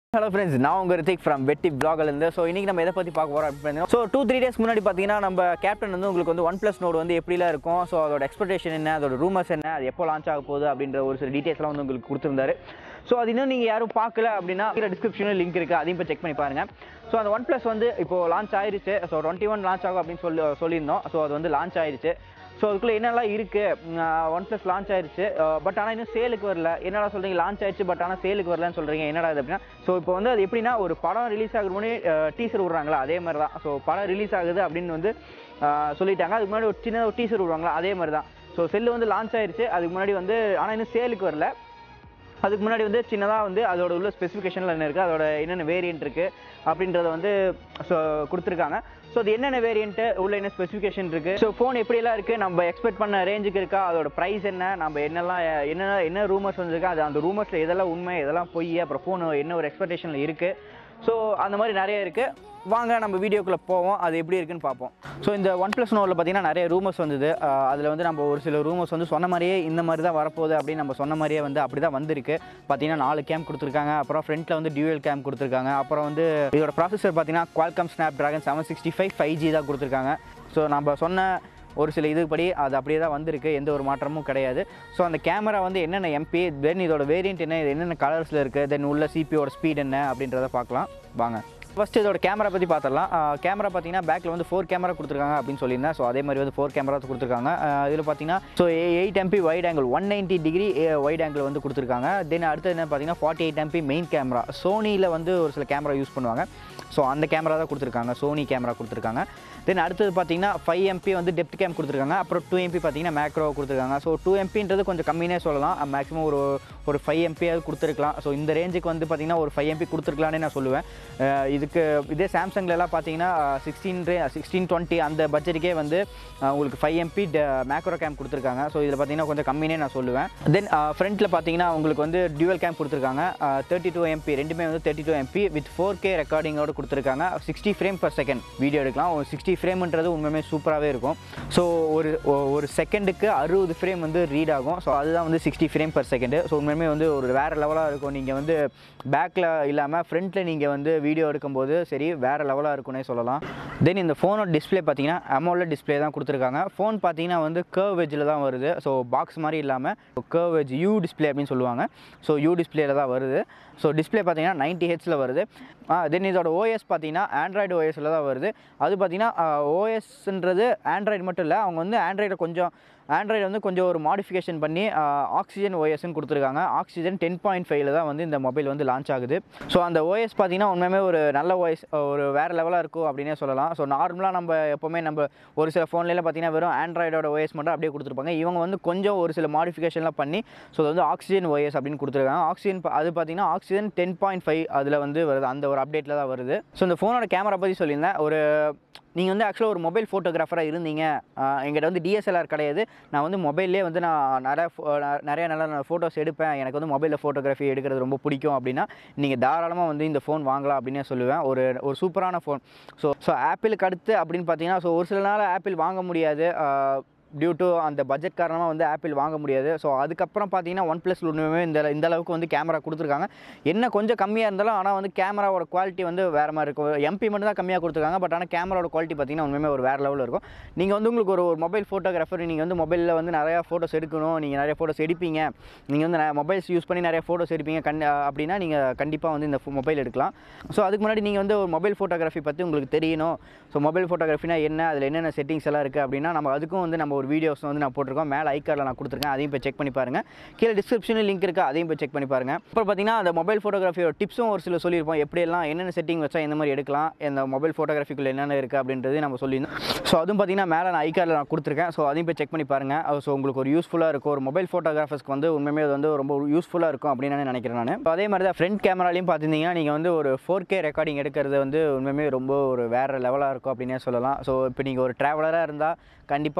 hello friends நான் உங்கள் Hrithik from வெட்டி இருந்து ஸோ இன்றைக்கி நம்ம எதை பற்றி பார்க்க போகிறோம் அப்படின்னு ஸோ டூ த்ரீ டேஸ் முன்னாடி பார்த்தீங்கன்னா நம்ம கேப்டன் வந்து உங்களுக்கு வந்து ஒன் ப்ளஸ் நோடு வந்து எப்படிலாம் இருக்கும் ஸோ அதோட எக்ஸ்பெக்டேஷன் என்ன அதோட ரூமர்ஸ் என்ன அது எப்போ லான்ச் ஆக போகுது அப்படின்ற ஒரு சில டீட்டெயில்ஸ்லாம் வந்து உங்களுக்கு கொடுத்துருந்தாரு ஸோ அது இன்னும் நீங்கள் யாரும் பார்க்கல அப்படின்னா கீழே டிஸ்கிரிப்ஷனில் லிங்க் இருக்குது அதையும் இப்போ செக் பண்ணி பாருங்கள் ஸோ அந்த ஒன் ப்ளஸ் வந்து இப்போ லான்ச் ஆயிருச்சு ஸோ டுவெண்ட்டி ஒன் லான்ச் ஆகும் அப்படின்னு சொல்லி சொல்லியிருந்தோம் ஸோ அது வந்து லான்ச் ஆயிருச்சு ஸோ அதுக்குள்ளே என்னெல்லாம் இருக்குது ஒன் ப்ளஸ் லான்ச் ஆயிருச்சு பட் ஆனால் இன்னும் சேலுக்கு வரல என்னடா சொல்கிறீங்க லான்ச் ஆயிடுச்சு பட் ஆனால் சேலுக்கு வரலன்னு சொல்கிறீங்க என்னடா இது அப்படின்னா ஸோ இப்போ வந்து அது எப்படின்னா ஒரு படம் ரிலீஸ் ஆகுற முன்னாடி டீசர் விட்றாங்களா அதே மாதிரி தான் ஸோ படம் ரிலீஸ் ஆகுது அப்படின்னு வந்து அஹ், சொல்லிட்டாங்க அதுக்கு முன்னாடி ஒரு சின்ன ஒரு டீசர் விடுவாங்களா அதே மாதிரி தான் ஸோ செல்லு வந்து லான்ச் ஆயிருச்சு அதுக்கு முன்னாடி வந்து ஆனால் இன்னும் சேலுக்கு வரல அதுக்கு முன்னாடி வந்து சின்னதாக வந்து அதோட உள்ள ஸ்பெசிஃபிகேஷனில் என்ன இருக்குது அதோட என்னென்ன வேரியன்ட் இருக்குது அப்படின்றத வந்து ஸோ கொடுத்துருக்காங்க ஸோ அது என்னென்ன வேரியன்ட்டு உள்ள என்ன ஸ்பெசிஃபிகேஷன் இருக்குது ஸோ ஃபோன் எப்படியெல்லாம் இருக்குது நம்ம எக்ஸ்பெக்ட் பண்ண ரேஞ்சுக்கு இருக்கா அதோட ப்ரைஸ் என்ன நம்ம என்னெல்லாம் என்ன என்ன ரூமர்ஸ் வந்திருக்கு அது அந்த ரூமர்ஸில் எதெல்லாம் உண்மை எதெல்லாம் பொய் அப்புறம் ஃபோன் என்ன ஒரு எக்ஸ்பெக்டேஷனில் இருக்குது ஸோ அந்த மாதிரி நிறைய இருக்குது வாங்க நம்ம வீடியோக்குள்ளே போவோம் அது எப்படி இருக்குன்னு பார்ப்போம் ஸோ இந்த ஒன் ப்ளஸ் நோவில் பார்த்தீங்கன்னா நிறைய ரூமர்ஸ் வந்தது அதில் வந்து நம்ம ஒரு சில ரூமர்ஸ் வந்து சொன்ன மாதிரியே இந்த மாதிரி தான் வரப்போகுது அப்படின்னு நம்ம சொன்ன மாதிரியே வந்து அப்படி தான் வந்திருக்கு பார்த்தீங்கன்னா நாலு கேம் கொடுத்துருக்காங்க அப்புறம் ஃப்ரண்ட்டில் வந்து டியூவல் கேம் கொடுத்துருக்காங்க அப்புறம் வந்து இதோட ப்ராசஸர் பார்த்தீங்கன்னா Qualcomm Snapdragon seven sixty five five G தான் கொடுத்துருக்காங்க ஸோ நம்ம சொன்ன ஒரு சில இதுபடி அது அப்படியே தான் வந்திருக்கு எந்த ஒரு மாற்றமும் கிடையாது ஸோ அந்த கேமரா வந்து என்னென்ன எம்பி தென் இதோட வேரியன்ட் என்ன இது என்னென்ன கலர்ஸில் இருக்குது தென் உள்ள சிபியோட ஸ்பீட் என்ன அப்படின்றத பார்க்கலாம் வாங்க ஃபர்ஸ்ட் இதோட கேமரா பற்றி பார்த்துடலாம் கேமரா பார்த்தீங்கன்னா பேக்கில் வந்து ஃபோர் கேமரா கொடுத்துருக்காங்க அப்படின்னு சொல்லியிருந்தேன் ஸோ அதே மாதிரி வந்து ஃபோர் கேமரா கொடுத்துருக்காங்க இதில் பார்த்தீங்கன்னா so eight MP wide angle one ninety degree wide angle வந்து கொடுத்துருக்காங்க தென் அடுத்து என்ன பார்த்தீங்கன்னா forty eight MP main camera சோனியில் வந்து ஒரு சில கேமரா யூஸ் பண்ணுவாங்க ஸோ அந்த கேமரா தான் கொடுத்துருக்காங்க சோனி கேமரா கொடுத்துருக்காங்க தென் அடுத்தது பார்த்தீங்கன்னா ஃபைவ் எம்பி வந்து டெப்த் கேம் கொடுத்துருக்காங்க அப்புறம் டூ எம்பி பார்த்தீங்கன்னா மேக்ரோ கொடுத்துருக்காங்க ஸோ டூ எம்பின்றது கொஞ்சம் கம்மினே சொல்லலாம் மேக்ஸிமம் ஒரு ஒரு ஃபைவ் எம்பியாவது கொடுத்துருக்கலாம் ஸோ இந்த ரேஞ்சுக்கு வந்து பார்த்தீங்கன்னா ஒரு ஃபைவ் எம்பி கொடுத்துருக்கலான்னு நான் சொல்லுவேன் அஹ் இதுக்கு இதே சாம்சங்லலாம் பார்த்தீங்கன்னா சிக்ஸ்டீன் ரே சிக்ஸ்டீன் டுவெண்ட்டி அந்த பட்ஜெட்டுக்கே வந்து அஹ் உங்களுக்கு ஃபைவ் எம்பி மேக்ரோ கேம் கொடுத்துருக்காங்க ஸோ இதில் பார்த்தீங்கன்னா கொஞ்சம் கம்மினே நான் சொல்லுவேன் தென் ஃப்ரண்ட்டில் பார்த்தீங்கன்னா உங்களுக்கு வந்து டியூவல் கேம் கொடுத்துருக்காங்க தேர்ட்டி டூ எம்பி ரெண்டுமே வந்து thirty two MP with four K ரெக்கார்டிங்கோட கொடுத்துருக்காங்க sixty frame per second video எடுக்கலாம் ஒரு சிக்ஸ்டி ஃப்ரேம்ன்றது உண்மையுமே சூப்பராகவே இருக்கும் ஸோ ஒரு ஒ- ஒரு செகண்டுக்கு அறுபது ஃப்ரேம் வந்து ரீட் ஆகும் ஸோ அதுதான் வந்து sixty frame per second so உண்மையுமே வந்து ஒரு வேறு லெவலாக இருக்கும் நீங்கள் வந்து பேக்கில் இல்லாமல் ஃப்ரண்ட்டில் நீங்கள் வந்து வீடியோ எடுக்கும்போது சரி வேறு லெவலாக இருக்கும்னே சொல்லலாம் தென் இந்த ஃபோனோட டிஸ்ப்ளே பார்த்தீங்கன்னா அமௌல டிஸ்ப்ளே தான் கொடுத்துருக்காங்க ஃபோன் பார்த்தீங்கன்னா வந்து கர்வ் வெஜ்ஜில் தான் வருது ஸோ பாக்ஸ் மாதிரி இல்லாமல் கர்வ் வெஜ் யூ டிஸ்ப்ளே அப்படின்னு சொல்லுவாங்க ஸோ யூ டிஸ்ப்ளேல தான் வருது ஸோ டிஸ்ப்ளே பார்த்தீங்கன்னா நைன்ட்டி ஹெட்ஸில் வருது தென் இதோட ஓஎஸ் பார்த்தீங்கன்னா ஆண்ட்ராய்டு ஓஎஸில் தான் வருது அது பார்த்தீங்கன்னா ஓஎஸ்ன்றது ஆண்ட்ராய்டு மட்டும் இல்லை அவங்க வந்து ஆண்ட்ராய்டை கொஞ்சம் ஆண்ட்ராய்டு வந்து கொஞ்சம் ஒரு மாடிஃபிகேஷன் பண்ணி ஆக்சிஜன் ஓஎஸ்ன்னு கொடுத்துருக்காங்க ஆக்சிஜன் டென் பாயிண்ட் ஃபைவ்ல தான் வந்து இந்த மொபைல் வந்து லான்ச் ஆகுது ஸோ அந்த ஓஎஸ் பார்த்தீங்கன்னா உண்மையுமே ஒரு நல்ல ஓஎஸ் ஒரு வேறு லெவலாக இருக்கும் அப்படின்னே சொல்லலாம் ஸோ நார்மலாக நம்ம எப்போவுமே நம்ம ஒரு சில ஃபோன்லாம் பார்த்தீங்கன்னா வெறும் ஆண்ட்ராய்டோட ஓஎஸ் மட்டும் அப்படியே கொடுத்துருப்பாங்க இவங்க வந்து கொஞ்சம் ஒரு சில மாடிஃபிகேஷன்லாம் பண்ணி ஸோ அது வந்து ஆக்சிஜன் ஓஎஸ் அப்படின்னு கொடுத்துருக்காங்க ஆக்சிஜன் ப- அது பார்த்தீங்கன்னா ஆக்சிஜன் டென் பாயிண்ட் ஃபைவ் அதில் வந்து வருது அந்த ஒரு அப்டேட்டில் தான் வருது ஸோ இந்த ஃபோனோட கேமரா பற்றி சொல்லியிருந்தேன் ஒரு நீங்கள் வந்து ஆக்சுவலாக ஒரு மொபைல் ஃபோட்டோகிராஃபராக இருந்தீங்க ஆஹ் எங்கிட்ட வந்து டிஎஸ்எல்ஆர் கிடையாது நான் வந்து மொபைல்லே வந்து நான் நிறைய pho- ந- நிறைய நல்ல ஃபோட்டோஸ் எடுப்பேன் எனக்கு வந்து மொபைலில் ஃபோட்டோகிராஃபி எடுக்கிறது ரொம்ப பிடிக்கும் அப்படின்னா நீங்கள் தாராளமாக வந்து இந்த ஃபோன் வாங்கலாம் அப்படின்னே சொல்லுவேன் ஒரு ஒரு சூப்பரான ஃபோன் ஸோ ஸோ ஆப்பிளுக்கு அடுத்து அப்படின்னு பார்த்தீங்கன்னா ஸோ ஒரு சில நாள் ஆப்பிள் வாங்க முடியாது டியூ டு அந்த பட்ஜெட் காரணமாக வந்து ஆப்பிள் வாங்க முடியாது ஸோ அதுக்கப்புறம் பார்த்தீங்கன்னா ஒன் ப்ளஸ் ஒன்றுமே இந்த இந்த அளவுக்கு வந்து கேமரா கொடுத்துருக்காங்க என்ன கொஞ்சம் கம்மியாக இருந்தாலும் ஆனால் வந்து கேமராவோட குவாலிட்டி வந்து வேறு மாதிரி இருக்கும் எம்பி மட்டும் தான் கம்மியாக கொடுத்துருக்காங்க பட் ஆனால் கேமராவோட குவாலிட்டி பார்த்தீங்கன்னா உண்மையுமே ஒரு வேறு லெவலில் இருக்கும் நீங்கள் வந்து உங்களுக்கு ஒரு ஒரு மொபைல் ஃபோட்டோகிராஃபர் நீங்கள் வந்து மொபைலில் வந்து நிறையா ஃபோட்டோஸ் எடுக்கணும் நீங்கள் நிறைய ஃபோட்டோஸ் எடுப்பீங்க நீங்கள் வந்து மொபைல்ஸ் யூஸ் பண்ணி நிறைய ஃபோட்டோஸ் எடுப்பீங்க கண் அப்படின்னா நீங்கள் கண்டிப்பாக வந்து இந்த மொபைல் எடுக்கலாம் ஸோ அதுக்கு முன்னாடி நீங்கள் வந்து ஒரு மொபைல் ஃபோட்டோகிராஃபி பற்றி உங்களுக்கு தெரியணும் ஸோ மொபைல் ஃபோட்டோகிராஃபினா என்ன அதில் என்னென்ன செட்டிங்ஸ் எல்லாம் இருக்குது அப்படின்னா நம்ம அதுக்கும் வந்து நம்ம ஒரு வீடியோஸ் வந்து நான் போட்டிருக்கோம் மேலே ஐக்கார்டில் நான் கொடுத்துருக்கேன் அதையும் போய் செக் பண்ணி பாருங்கள் கீழே டிஸ்கிரிப்ஷனில் லிங்க் இருக்குது அதையும் போய் செக் பண்ணி பாருங்கள் அப்புறம் பார்த்தீங்கன்னா அந்த மொபைல் ஃபோட்டோகிராஃபியோட டிப்ஸும் ஒரு சில சொல்லியிருப்போம் எப்படியெல்லாம் என்னென்ன செட்டிங் வச்சா எந்த மாதிரி எடுக்கலாம் இந்த மொபைல் ஃபோட்டோகிராஃபிக்குள்ள என்னென்ன இருக்குது அப்படின்றது நம்ம சொல்லியிருந்தோம் ஸோ அதுவும் பார்த்தீங்கன்னா மேலே நான் ஐக்கார்டில் நான் கொடுத்துருக்கேன் ஸோ அதையும் போய் செக் பண்ணி பாருங்கள் ஸோ உங்களுக்கு ஒரு யூஸ்ஃபுல்லாக இருக்கும் ஒரு மொபைல் ஃபோட்டோகிராஃபர்ஸ்க்கு வந்து உண்மையுமே அது வந்து ரொம்ப யூஸ்ஃபுல்லாக இருக்கும் அப்படின்னு நான் நினைக்கிறேன் நான் அதே மாதிரி தான் ஃப்ரண்ட் கேமராலையும் பார்த்துருந்தீங்கன்னா நீங்கள் வந்து ஒரு ஃபோர் கே ரெக்கார்டிங் எடுக்கிறது வந்து உண்மையுமே ரொம்ப ஒரு வேறு லெவலாக இருக்கும் அப்படின்னே சொல்லலாம் ஸோ இப்போ நீங்கள் ஒரு ட்ராவலராக இருந்தால் கண்டிப்பாக வந்து நீங்கள்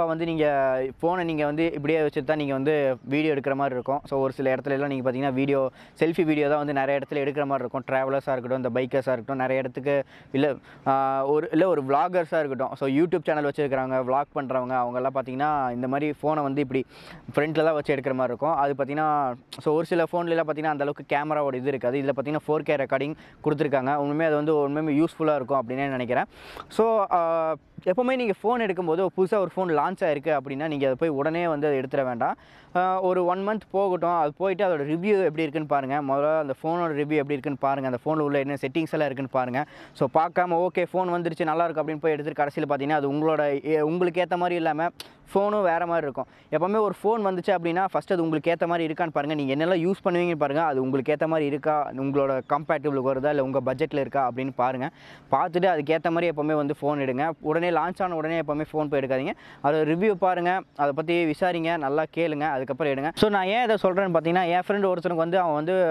நீங்கள் ஃபோனை நீங்கள் வந்து இப்படியே வச்சு தான் நீங்கள் வந்து வீடியோ எடுக்கிற மாதிரி இருக்கும் ஸோ ஒரு சில இடத்துல எல்லாம் நீங்கள் பார்த்தீங்கன்னா வீடியோ செல்ஃபி வீடியோ தான் வந்து நிறைய இடத்துல எடுக்கிற மாதிரி இருக்கும் ட்ராவலர்ஸாக இருக்கட்டும் இந்த பைக்கர்ஸாக இருக்கட்டும் நிறைய இடத்துக்கு இல்லை ஒரு இல்லை ஒரு vloggers-ஆ இருக்கட்டும் ஸோ யூடியூப் சேனல் வச்சுருக்கிறவங்க vlog பண்ணுறவங்க அவங்கெல்லாம் பார்த்தீங்கன்னா இந்த மாதிரி ஃபோனை வந்து இப்படி ஃப்ரண்ட்டில் தான் வச்சு எடுக்கிற மாதிரி இருக்கும் அது பார்த்தீங்கன்னா ஸோ ஒரு சில ஃபோன்லலாம் பார்த்தீங்கன்னா அந்த அளவுக்கு கேமராவோட இது இருக்காது இதில் பார்த்தீங்கன்னா ஃபோர் கே ரெக்கார்டிங் கொடுத்துருக்காங்க உண்மையுமே அது வந்து உண்மையுமே யூஸ்ஃபுல்லாக இருக்கும் அப்படின்னு நினைக்கிறேன் ஸோ எப்போவுமே நீங்கள் ஃபோன் எடுக்கும்போது புதுசாக ஒரு ஃபோன் லான்ச் ஆயிருக்கு அப்படின்னா நீங்கள் அதை போய் உடனே வந்து அதை எடுத்துட வேண்டாம் ஆஹ் ஒரு ஒன் மந்த் போகட்டும் அது போயிட்டு அதோட ரிவ்யூ எப்படி இருக்குன்னு பாருங்கள் முதல்ல அந்த ஃபோனோட ரிவ்யூ எப்படி இருக்குன்னு பாருங்கள் அந்த ஃபோனில் உள்ள என்ன செட்டிங்ஸ் எல்லாம் இருக்குன்னு பாருங்கள் ஸோ பார்க்காம ஓகே ஃபோன் வந்துருச்சு நல்லா இருக்கு அப்படின்னு போய் எடுத்துட்டு கடைசியில் பார்த்தீங்கன்னா அது உங்களோட ஏ- உங்களுக்கு ஏற்ற மாதிரி இல்லாமல் ஃபோனும் வேறு மாதிரி இருக்கும் எப்போவுமே ஒரு ஃபோன் வந்துச்சு அப்படின்னா ஃபஸ்ட் அது உங்களுக்கு ஏற்ற மாதிரி இருக்கான்னு பாருங்கள் நீங்கள் என்னெல்லாம் யூஸ் பண்ணுவீங்கன்னு பாருங்கள் அது உங்களுக்கு ஏற்ற மாதிரி இருக்கா உங்களோட கம்பேட்டபிளுக்கு வருதா இல்லை உங்கள் பட்ஜெட்டில் இருக்கா அப்படின்னு பாருங்கள் பார்த்துட்டு அதுக்கேற்ற மாதிரி எப்போவுமே வந்து ஃபோன் எடுங்க உடனே லான்ச் ஆன உடனே எப்போவுமே ஃபோன் போய் எடுக்காதீங்க அதோட ரிவ்யூ பாருங்கள் அதை பற்றி விசாரிங்க நல்லா கேளுங்க அதுக்கப்புறம் எடுங்க ஸோ நான் ஏன் இதை சொல்கிறேன்னு பார்த்தீங்கன்னா என் ஃப்ரெண்டு ஒருத்தனுக்கு வந்து அவன் வந்து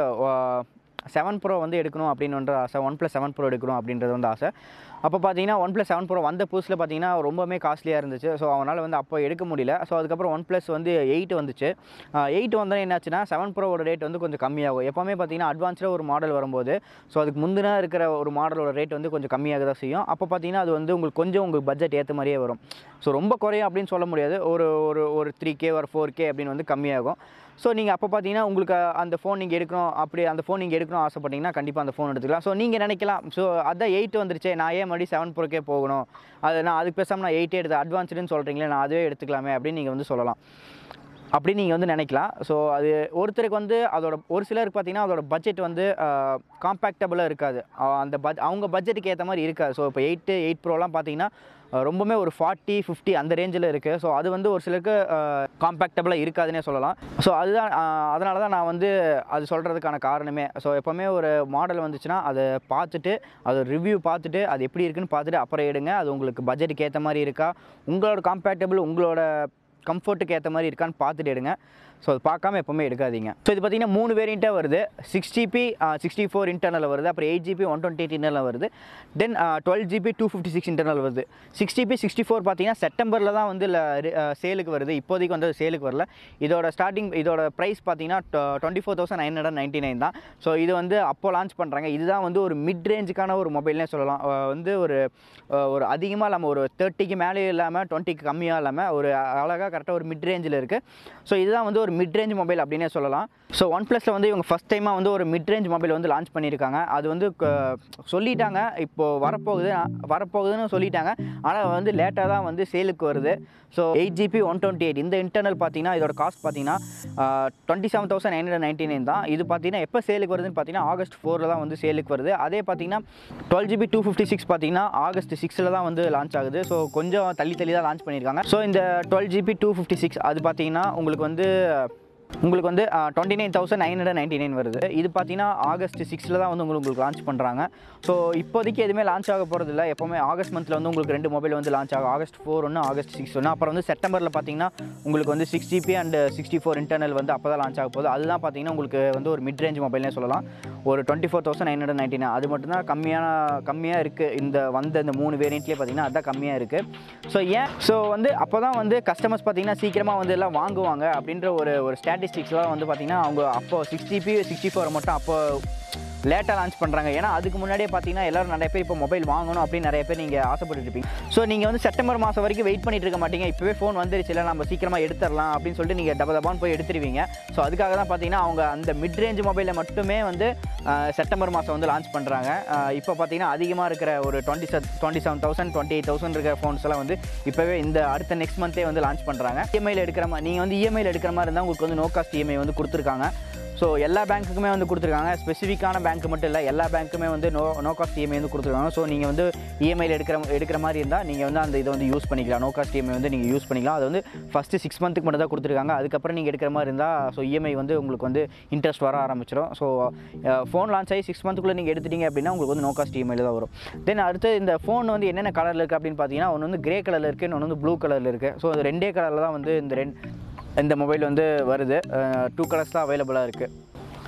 செவன் ப்ரோ வந்து எடுக்கணும் அப்படின்ற ஆசை ஒன் ப்ளஸ் செவன் ப்ரோ எடுக்கணும் அப்படின்றது வந்து ஆசை அப்போ பார்த்தீங்கன்னா ஒன் ப்ளஸ் செவன் ப்ரோ வந்த புதுசில் பார்த்தீங்கன்னா ரொம்பவுமே காஸ்ட்லியாக இருந்துச்சு ஸோ அவனால் வந்து அப்போ எடுக்க முடியல ஸோ அதுக்கப்புறம் ஒன் ப்ளஸ் வந்து எயிட் வந்துச்சு எயிட் வந்தோடனே என்னாச்சுன்னா செவன் ப்ரோவோட ரேட் வந்து கொஞ்சம் கம்மியாகும் எப்போவுமே பார்த்தீங்கன்னா அட்வான்ஸ்டாக ஒரு மாடல் வரும்போது ஸோ அதுக்கு முந்தின இருக்கிற ஒரு மாடலோட ரேட் வந்து கொஞ்சம் கம்மியாக தான் செய்யும் அப்போ பார்த்தீங்கன்னா அது வந்து உங்களுக்கு கொஞ்சம் உங்களுக்கு பட்ஜெட் ஏற்ற மாதிரியே வரும் ஸோ ரொம்ப குறையும் அப்படின்னு சொல்ல முடியாது ஒரு ஒரு ஒரு த்ரீ கே ஒரு ஃபோர் கே அப்படின்னு வந்து கம்மியாகும் ஸோ நீங்கள் அப்போ பார்த்தீங்கன்னா உங்களுக்கு அந்த ஃபோன் நீங்கள் எடுக்கணும் அப்படி அந்த ஃபோன் நீங்கள் எடுக்கணும் ஆசைப்பட்டீங்கன்னா கண்டிப்பாக அந்த ஃபோன் எடுத்துக்கலாம் ஸோ நீங்கள் நினைக்கலாம் ஸோ அதான் எயிட் வந்துருச்சே நான் ஏன் மறுபடியும் செவன் ப்ரோக்கே போகணும் அது நான் அதுக்கு பேசாமல் நான் எயிட்டே எடுத்து அட்வான்ஸ்டுன்னு சொல்கிறீங்களே நான் அதுவே எடுத்துக்கலாமே அப்படின்னு நீங்கள் வந்து சொல்லலாம் அப்படி நீங்கள் வந்து நினைக்கலாம் ஸோ அது ஒருத்தருக்கு வந்து அதோட ஒரு சிலருக்கு பார்த்தீங்கன்னா அதோட பட்ஜெட் வந்து காம்பேக்டபுளாக இருக்காது அஹ் அந்த பட்ஜ் அவங்க பட்ஜெட்டுக்கு ஏற்ற மாதிரி இருக்காது ஸோ இப்போ எயிட்டு எயிட் ப்ரோலாம் பார்த்தீங்கன்னா அஹ் ரொம்பவுமே ஒரு ஃபார்ட்டி ஃபிஃப்டி அந்த ரேஞ்சில் இருக்குது ஸோ அது வந்து ஒரு சிலருக்கு காம்பேக்டபுளாக இருக்காதுன்னே சொல்லலாம் ஸோ அதுதான் அதனால தான் நான் வந்து அது சொல்கிறதுக்கான காரணமே ஸோ எப்போவுமே ஒரு மாடல் வந்துச்சுன்னா அதை பார்த்துட்டு அது ரிவ்யூ பார்த்துட்டு அது எப்படி இருக்குன்னு பார்த்துட்டு அப்புறம் எடுங்க அது உங்களுக்கு பட்ஜெட்டுக்கு ஏற்ற மாதிரி இருக்கா உங்களோட காம்பேக்டபுள் உங்களோட கம்ஃபர்ட்டுக்கு ஏற்ற மாதிரி இருக்கான்னு பார்த்துட்டு எடுங்க ஸோ அது பார்க்காம எப்போவுமே எடுக்காதீங்க ஸோ இது பார்த்தீங்கன்னா மூணு வேரியண்ட்டாக வருது six GB sixty four internal வருது அப்புறம் eight GB one twenty eight internal வருது then twelve GB two fifty six internal வருது சிக்ஸ் ஜிபி சிக்ஸ்டி ஃபோர் பார்த்தீங்கன்னா செப்டம்பரில் தான் வந்து சேலுக்கு வருது இப்போதைக்கு வந்து சேலுக்கு வரல இதோட ஸ்டார்டிங் இதோட ப்ரைஸ் பார்த்தீங்கன்னா twenty four thousand nine hundred ninety nine தான் ஸோ இது வந்து அப்போ லான்ச் பண்ணுறாங்க இதுதான் வந்து ஒரு மிட் ரேஞ்சுக்கான ஒரு மொபைல்னே சொல்லலாம் அஹ் வந்து ஒரு அஹ் ஒரு அதிகமாக இல்லாமல் ஒரு தேர்ட்டிக்கு மேலே இல்லாமல் டுவெண்ட்டிக்கு கம்மியாக இல்லாமல் ஒரு அழகாக கரெக்டாக ஒரு மிட் ரேஞ்சில் இருக்குது ஸோ இதுதான் வந்து ஒரு மிட் ரேஞ்ச் மொபைல் அப்படின்னே சொல்லலாம் ஸோ ஒன் ப்ளஸில் வந்து இவங்க ஃபஸ்ட் டைமாக வந்து ஒரு மிட் ரேஞ்ச் மொபைல் வந்து லான்ச் பண்ணியிருக்காங்க அது வந்து க- சொல்லிட்டாங்க இப்போது வரப்போகுது வரப்போகுதுன்னு சொல்லிட்டாங்க ஆனால் வந்து லேட்டாக தான் வந்து சேலுக்கு வருது so eight GB one twenty eight இந்த இன்டர்னல் பார்த்தீங்கன்னா இதோட காஸ்ட் பார்த்தீங்கன்னா twenty seven thousand nine hundred ninety nine தான் இது பார்த்தீங்கன்னா எப்போ சேலுக்கு வருதுன்னு பார்த்தீங்கன்னா ஆகஸ்ட் ஃபோரில் தான் வந்து சேலுக்கு வருது அதே பார்த்தீங்கன்னா twelve GB two fifty six பார்த்தீங்கன்னா ஆகஸ்ட் சிக்ஸில் தான் வந்து லான்ச் ஆகுது ஸோ கொஞ்சம் தள்ளி தள்ளி தான் லான்ச் பண்ணியிருக்காங்க ஸோ இந்த twelve GB two fifty six அது பார்த்தீங்கன்னா உங்களுக்கு வந்து உங்களுக்கு வந்து twenty nine thousand nine hundred ninety nine வருது இது பார்த்தீங்கன்னா ஆகஸ்ட் சிக்ஸில் தான் வந்து உங்களுக்கு உங்களுக்கு லான்ச் பண்ணுறாங்க ஸோ இப்போதைக்கு எதுவுமே லான்ச் ஆக போகிறது இல்லை எப்போவுமே ஆகஸ்ட் மந்தில் வந்து உங்களுக்கு ரெண்டு மொபைல் வந்து லான்ச் ஆகும் ஆகஸ்ட் ஃபோர் ஒன்று ஆகஸ்ட் சிக்ஸ் ஒன்று அப்புறம் வந்து செப்டம்பரில் பார்த்தீங்கன்னா உங்களுக்கு வந்து six GB and sixty four internal வந்து அப்போ தான் லான்ச் ஆக போகுது அதுதான் பார்த்தீங்கன்னா உங்களுக்கு வந்து ஒரு மிட் ரேஞ்ச் மொபைல்னே சொல்லலாம் ஒரு twenty four thousand nine hundred ninety அது மட்டும்தான் கம்மியான கம்மியாக இருக்குது இந்த வந்த இந்த மூணு வேரியண்ட்லேயே பார்த்தீங்கன்னா அதுதான் கம்மியாக இருக்குது ஸோ ஏன் ஸோ வந்து அப்போ தான் வந்து கஸ்டமர்ஸ் பார்த்தீங்கன்னா சீக்கிரமாக வந்து எல்லாம் வாங்குவாங்க அப்படின்ற ஒரு ஒரு ஸ்டாட்டிஸ்டிக்ஸ்லாம் வந்து பார்த்தீங்கன்னா அவங்க அப்போ சிக்ஸ் ஜிபி சிக்ஸ்டி ஃபோர் மட்டும் அப்போ லேட்டாக லான்ச் பண்ணுறாங்க ஏன்னா அதுக்கு முன்னாடியே பார்த்தீங்கன்னா எல்லாரும் நிறைய பேர் இப்போ மொபைல் வாங்கணும் அப்படின்னு நிறைய பேர் நீங்கள் ஆசைப்பட்டு இருப்பீங்க ஸோ நீங்கள் வந்து செப்டம்பர் மாதம் வரைக்கும் வெயிட் பண்ணிட்டு இருக்க மாட்டீங்க இப்போவே ஃபோன் வந்துருச்சு இல்லை நம்ம சீக்கிரமாக எடுத்துடலாம் அப்படின்னு சொல்லிட்டு நீங்கள் டப டபான்னு போய் எடுத்துருவீங்க ஸோ அதுக்காக தான் பார்த்தீங்கன்னா அவங்க அந்த மிட் ரேஞ்ச் மொபைலில் மட்டுமே வந்து ஆஹ், செப்டம்பர் மாதம் வந்து லான்ச் பண்ணுறாங்க இப்போ பார்த்தீங்கன்னா அதிகமாக இருக்கிற ஒரு twenty seven twenty seven thousand twenty eight thousand இருக்கிற ஃபோன்ஸ் எல்லாம் வந்து இப்போவே இந்த அடுத்த நெக்ஸ்ட் மந்த்தே வந்து லான்ச் பண்ணுறாங்க இஎம்ஐயில் எடுக்கிற மாதிரி நீங்கள் வந்து இஎம்ஐயில் எடுக்கிற மாதிரி இருந்தால் உங்களுக்கு வந்து நோ காஸ்ட் இஎம்ஐ வந்து கொடுத்துருக்காங்க ஸோ எல்லா பேங்க்குக்குமே வந்து கொடுத்துருக்காங்க ஸ்பெசிஃபிக்கான பேங்க் மட்டும் இல்லை எல்லா பேங்க்குமே வந்து நோ நோ காஸ்ட் இஎம்ஐ வந்து கொடுத்துருக்காங்க ஸோ நீங்கள் வந்து இஎம்ஐயில் எடுக்கிற எடுக்கிற மாதிரி இருந்தால் நீங்கள் வந்து அந்த இதை வந்து யூஸ் பண்ணிக்கலாம் நோ காஸ்ட் இஎம்ஐ வந்து நீங்கள் யூஸ் பண்ணிக்கலாம் அது வந்து ஃபஸ்ட்டு சிக்ஸ் மந்த்துக்கு மட்டும் தான் கொடுத்துருக்காங்க அதுக்கப்புறம் நீங்கள் எடுக்கிற மாதிரி இருந்தால் ஸோ இஎம்ஐ வந்து உங்களுக்கு வந்து இன்ட்ரெஸ்ட் வர ஆரம்பிச்சிடும் ஸோ ஃபோன் லான்ச் ஆகி சிக்ஸ் மந்த்துக்குள்ளே நீங்கள் எடுத்துட்டீங்க அப்படின்னா உங்களுக்கு வந்து நோ காஸ்ட் இஎம்ஐயில் தான் வரும் தென் அடுத்து இந்த ஃபோன் வந்து என்னென்ன கலரில் இருக்குது அப்படின்னு பார்த்தீங்கன்னா ஒன்று வந்து கிரே கலரில் இருக்குது இன்னொன்று வந்து ப்ளூ கலரில் இருக்குது ஸோ அது ரெண்டே கலரில் தான் வந்து இந்த ரெண்டு இந்த மொபைல் வந்து வருது டூ கலர்ஸ் தான் அவைலபிளாக இருக்குது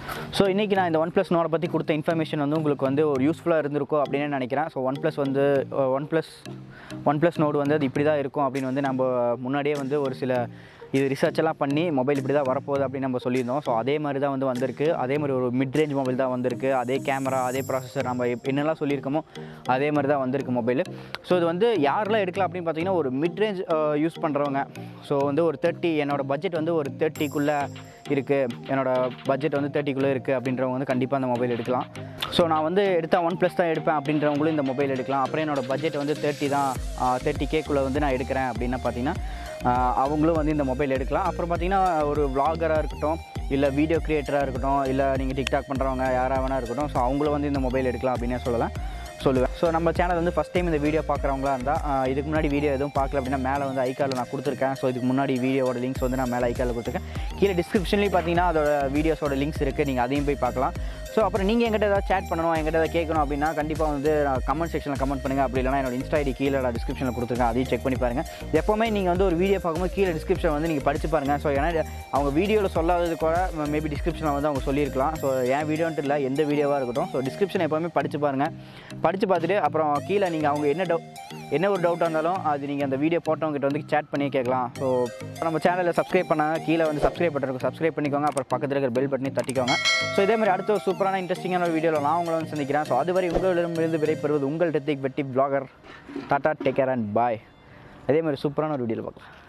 ஸோ இன்றைக்கி நான் இந்த ஒன் ப்ளஸ் நோடை பற்றி கொடுத்த இன்ஃபர்மேஷன் வந்து உங்களுக்கு வந்து ஒரு யூஸ்ஃபுல்லாக இருந்திருக்கும் அப்படின்னு நினைக்கிறேன் ஸோ ஒன் ப்ளஸ் வந்து one plus one plus Nord வந்து அது இப்படி தான் இருக்கும் அப்படின்னு வந்து நம்ம முன்னாடியே வந்து ஒரு சில இது ரிசர்ச் எல்லாம் பண்ணி மொபைல் இப்படி தான் வரப்போகுது அப்படின்னு நம்ம சொல்லியிருந்தோம் ஸோ அதே மாதிரி தான் வந்து வந்திருக்கு அதே மாதிரி ஒரு மிட் ரேஞ்ச் மொபைல் தான் வந்திருக்கு அதே கேமரா அதே ப்ராசஸர் நம்ம எப்- என்னெல்லாம் சொல்லியிருக்கோமோ அதே மாதிரி தான் வந்திருக்கு மொபைல் ஸோ இது வந்து யாரெல்லாம் எடுக்கலாம் அப்படின்னு பார்த்தீங்கன்னா ஒரு மிட் ரேஞ்ச் யூஸ் பண்ணுறவங்க ஸோ வந்து ஒரு தேர்ட்டி என்னோட பட்ஜெட் வந்து ஒரு தேர்ட்டிக்குள்ளே இருக்குது என்னோட பட்ஜெட் வந்து தேர்ட்டிக்குள்ளே இருக்குது அப்படின்றவங்க வந்து கண்டிப்பாக அந்த மொபைல் எடுக்கலாம் ஸோ நான் வந்து எடுத்தால் ஒன் ப்ளஸ் தான் எடுப்பேன் அப்படின்றவங்களும் இந்த மொபைல் எடுக்கலாம் அப்புறம் என்னோட பட்ஜெட் வந்து தேர்ட்டி தான் தேர்ட்டி கேக்குள்ளே வந்து நான் எடுக்கிறேன் அப்படின்னா பார்த்தீங்கன்னா ஆஹ் அவங்களும் வந்து இந்த மொபைல் எடுக்கலாம் அப்புறம் பார்த்தீங்கன்னா ஒரு vlogger-ஆ இருக்கட்டும் இல்லை வீடியோ கிரியேட்டராக இருக்கட்டும் இல்லை நீங்கள் டிக்டாக் பண்ணுறவங்க யாராக வேணா இருக்கட்டும் ஸோ அவங்களும் வந்து இந்த மொபைல் எடுக்கலாம் அப்படின்னே சொல்லலாம் சொல்லுவேன் ஸோ நம்ம சேனல் வந்து ஃபஸ்ட் டைம் இந்த வீடியோ பார்க்குறவங்களா இருந்தால் இதுக்கு முன்னாடி வீடியோ எதுவும் பார்க்கல அப்படின்னா மேலே வந்து ஐக்கார்டில் நான் கொடுத்துருக்கேன் ஸோ இதுக்கு முன்னாடி வீடியோவோட லிங்க்ஸ் வந்து நான் மேலே ஐக்கார்டில் கொடுத்துருக்கேன் கீழே டிஸ்கிரிப்ஷன்லேயும் பார்த்தீங்கன்னா அதோட வீடியோஸோட லிங்க்ஸ் இருக்குது நீங்கள் அதையும் போய் பார்க்கலாம் ஸோ அப்புறம் நீங்கள் எங்கிட்ட ஏதாவது சேட் பண்ணணும் எங்கிட்ட ஏதாவது கேட்கணும் அப்படின்னா கண்டிப்பாக வந்து கமெண்ட் செக்ஷனில் கமெண்ட் பண்ணுங்கள் அப்படி இல்லைனா என்னோட இன்ஸ்டா ஐடி கீழே நான் டிஸ்கிரிப்ஷனில் கொடுத்துருக்கேன் அதையும் செக் பண்ணி பாருங்கள் எப்போவுமே நீங்கள் வந்து ஒரு வீடியோ பார்க்கும்போது கீழே டிஸ்கிரிப்ஷன் வந்து நீங்கள் படிச்சு பாருங்கள் ஸோ ஏன்னா அவங்க வீடியோவில் சொல்லாதது கூட மேபி டிஸ்கிரிப்ஷனில் வந்து அவங்க சொல்லியிருக்கலாம் ஸோ என் வீடியோன்ட்டு இல்லை எந்த வீடியோவாக இருக்கட்டும் ஸோ டிஸ்கிரிப்ஷன் எப்போவுமே படிச்சு பாருங்கள் படித்து பார்த்துட்டு அப்புறம் கீழே நீங்கள் அவங்க என்ன டவு என்ன ஒரு டவுட்டாக இருந்தாலும் அது நீங்கள் அந்த வீடியோ போட்டவங்ககிட்ட வந்து சேட் பண்ணி கேட்கலாம் ஸோ நம்ம சேனலை சப்ஸ்கிரைப் பண்ணாங்க கீழே வந்து சப்ஸ்கிரைப் பட்டன் இருக்கும் சப்ஸ்கிரைப் பண்ணிக்கோங்க அப்புறம் பக்கத்தில் இருக்கிற பெல் பட்டனையும் தட்டிக்கோங்க ஸோ இதே மாதிரி அடுத்த ஒரு சூப்பரான இன்ட்ரெஸ்டிங்கான ஒரு வீடியோவில் நான் உங்களை வந்து சந்திக்கிறேன் ஸோ அதுவரை உங்களிடமிருந்து விடைபெறுவது உங்கள் டெத்திக் வெட்டி blogger tata take care and bye அதே மாதிரி சூப்பரான ஒரு வீடியோவில் பார்க்கலாம்